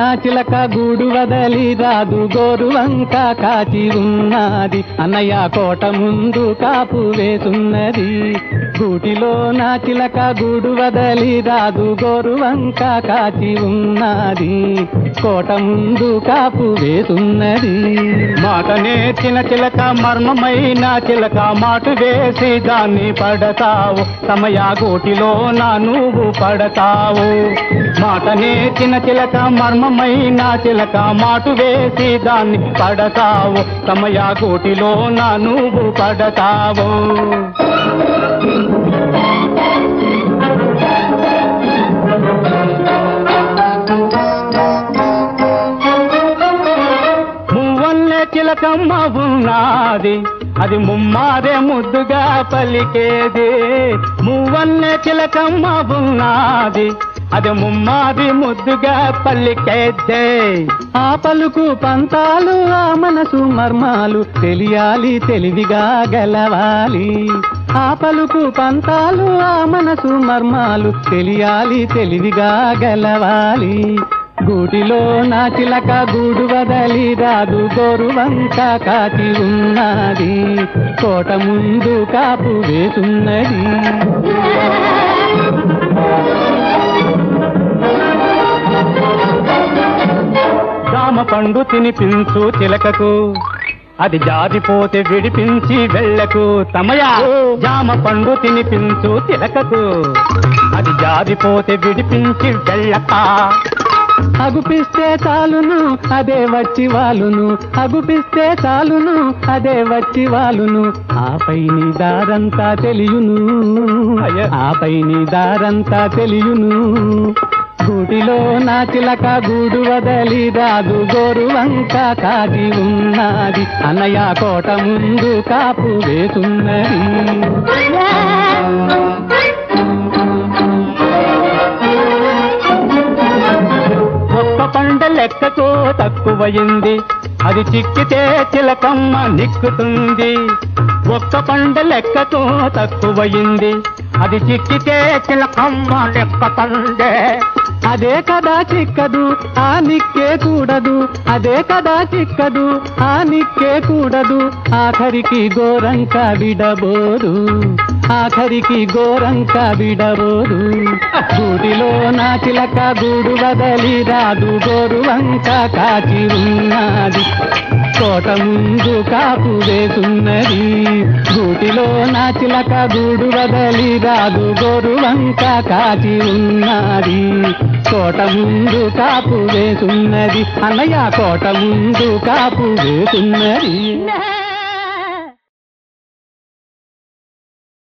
నా చిలక గూడు వదలి రాదు గోరు వంక కాచి ఉన్నది అన్నయ్య కోట ముందు కాపు వేసున్నది గూటిలో నా చిలక గూడు వదలి రాదు గోరు వంక కాచి ఉన్నది కోట ముందు కాపు వేసున్నది మాట నేర్చిన చిలక మర్మమైన చిలక మాటు వేసి దాన్ని పడతావు సమయ గోటిలో నా నువ్వు పడతావు మాట నేర్చిన చిలక మర్మమైన చిలక మాటు వేసి దాన్ని పడతావు సమయ గోటిలో నా నువ్వు పడతావు మువ్వల్లే చిలకమ్మ ఉన్నది అది ముమ్మారే ముద్దుగా పలికేది మువ్వల్లే చిలకమ్మ ఉన్నది అది ముమ్మాది ముద్దుగా పలికేదే ఆ పలుకు పంతాలు ఆ మనసు మర్మాలు తెలియాలి తెలివిగా గెలవాలి ఆ పలుకు పంతాలు ఆ మనసు మర్మాలు తెలియాలి తెలివిగా గెలవాలి గూటిలో నా చిలక గూడు వదలి రాదు గోరు వంక కాచి ఉన్నది కోట ముందు కాపు వేసున్నది జామ పండు తినిపించు చిలకకు అది జారిపోతే విడిపించి వెళ్ళకు తమయా జామ పండు తినిపించు చిలకకు అది జారిపోతే విడిపించి వెళ్ళక అగుపిస్తే చాలును అదే వచ్చి వాలును అగుపిస్తే చాలును అదే వచ్చి వాలును ఆపై నీ దారంతా తెలియును అయ్య. ఆపై నీ దారంతా తెలియును గూటిలో నా చిలక గూడు వదలి రాదు గోరు వంక కాది ఉన్నది అన్నయ్య కోట ముందు కాపు వేసున్నది ఒక్క పంట లెక్కకు తక్కువయింది అది చిక్కితే చిలకమ్మ నిక్కుతుంది ఒక్క పంట లెక్కకు తక్కువయింది అది చిక్కితే చిలకమ్మ లెక్కతందే అదే కదా చిక్కదు ఆ నిక్కే కూడదు అదే కదా చిక్కదు ఆ నిక్కే కూడదు ఆఖరికి గోరంక విడబోదు ఆఖరికి గోరంక విడబోదు గూటిలో నా చిలక గూడు వదలి రాదు గోరు వంక కాచి ఉన్నది కోట ముందు కాపు వేసున్నది గూటిలో నా చిలక గూడు వదలి రాదు గోరు వంక కాచి ఉన్నది కోట ముందు కాపు వేసున్నది అన్నయ్య కోట ముందు కాపు వేసున్నది